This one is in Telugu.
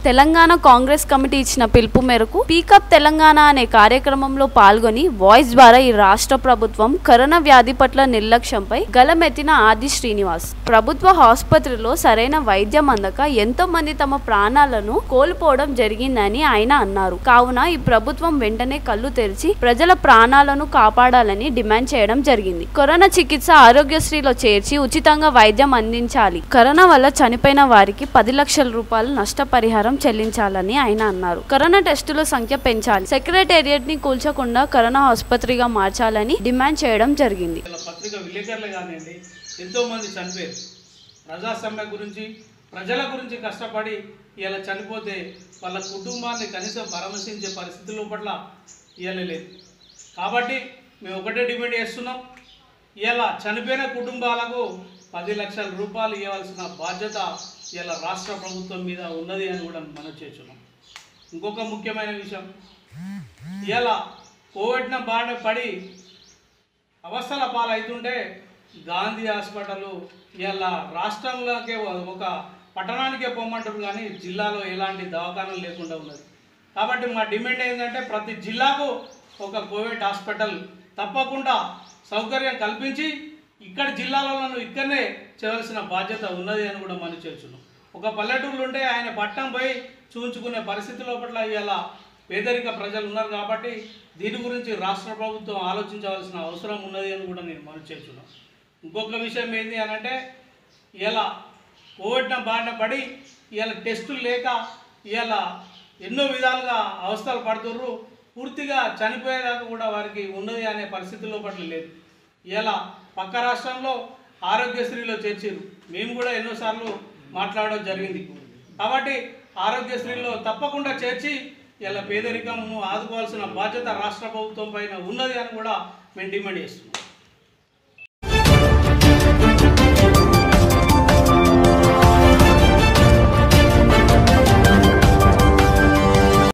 తెలంగాణ కాంగ్రెస్ కమిటీ ఇచ్చిన పిలుపు మేరకు పీకప్ తెలంగాణ అనే కార్యక్రమంలో పాల్గొని వాయిస్ ద్వారా ఈ రాష్ట్ర ప్రభుత్వం కరోనా వ్యాధి పట్ల నిర్లక్ష్యంపై గలమెత్తిన ఆది శ్రీనివాస్ ప్రభుత్వ ఆసుపత్రిలో సరైన వైద్యం అందక ఎంతో మంది తమ ప్రాణాలను కోల్పోవడం జరిగిందని ఆయన అన్నారు కావున ఈ ప్రభుత్వం వెంటనే కళ్ళు తెరిచి ప్రజల ప్రాణాలను కాపాడాలని డిమాండ్ చేయడం జరిగింది కరోనా చికిత్స ఆరోగ్యశ్రీలో చేర్చి ఉచితంగా వైద్యం అందించాలి కరోనా వల్ల చనిపోయిన వారికి పది లక్షల రూపాయలు నష్టపరిహారం చెల్లించాలని ఆయన అన్నారు కరోనా టెస్టుల సంఖ్య పెంచాలి సెక్రటేరియట్ ని కూల్చకుండా కరోనా ఆసుపత్రిగా మార్చాలని డిమాండ్ చేయడం జరిగింది ఇలా పత్రిక విలేకరులు కానివ్వండి ఎంతోమంది చనిపోయారు ప్రజాస్వామ్య గురించి ప్రజల గురించి కష్టపడి ఇలా చనిపోతే వాళ్ళ కుటుంబాన్ని కనీసం పరామర్శించే పరిస్థితుల పట్ల ఇవాళ లేదు కాబట్టి మేము ఒకటే డిమాండ్ చేస్తున్నాం ఇలా చనిపోయిన కుటుంబాలకు పది లక్షల రూపాయలు ఇవ్వాల్సిన బాధ్యత ఇలా రాష్ట్ర ప్రభుత్వం మీద ఉన్నది అని కూడా మనం చేస్తున్నాం ఇంకొక ముఖ్యమైన విషయం ఇలా కోవిడ్న బారిన పడి అవస్థల పాలవుతుంటే గాంధీ హాస్పిటల్ ఇలా రాష్ట్రంలోకే ఒక పట్టణానికే పొమ్మంటారు కానీ జిల్లాలో ఎలాంటి దవాఖానాలు లేకుండా ఉన్నది కాబట్టి మా డిమాండ్ ఏంటంటే ప్రతి జిల్లాకు ఒక కోవిడ్ హాస్పిటల్ తప్పకుండా సౌకర్యం కల్పించి ఇక్కడ జిల్లాలను ఇక్కడనే చేయవలసిన బాధ్యత ఉన్నది అని కూడా మనం చేస్తున్నాం ఒక పల్లెటూరులో ఉంటే ఆయన పట్టణం పోయి చూపించుకునే పరిస్థితుల పట్ల ఇలా పేదరిక ప్రజలు ఉన్నారు కాబట్టి దీని గురించి రాష్ట్ర ప్రభుత్వం ఆలోచించవలసిన అవసరం ఉన్నది అని కూడా నేను మనం చేస్తున్నాను ఇంకొక విషయం ఏంటి అని అంటే ఇలా కోవిడ్న బారిన పడి ఇలా టెస్టులు లేక ఇలా ఎన్నో విధాలుగా అవస్థలు పడుతుర్రు పూర్తిగా చనిపోయేదాకా కూడా వారికి ఉన్నది అనే పరిస్థితుల్లో పట్ల లేదు ఇలా పక్క రాష్ట్రంలో ఆరోగ్యశ్రీలో చేర్చారు మేము కూడా ఎన్నోసార్లు మాట్లాడడం జరిగింది కాబట్టి ఆరోగ్యశ్రీలో తప్పకుండా చేర్చి ఇలా పేదరికము ఆదుకోవాల్సిన బాధ్యత రాష్ట్ర ప్రభుత్వం పైన ఉన్నది అని కూడా మేము డిమాండ్ చేస్తున్నాం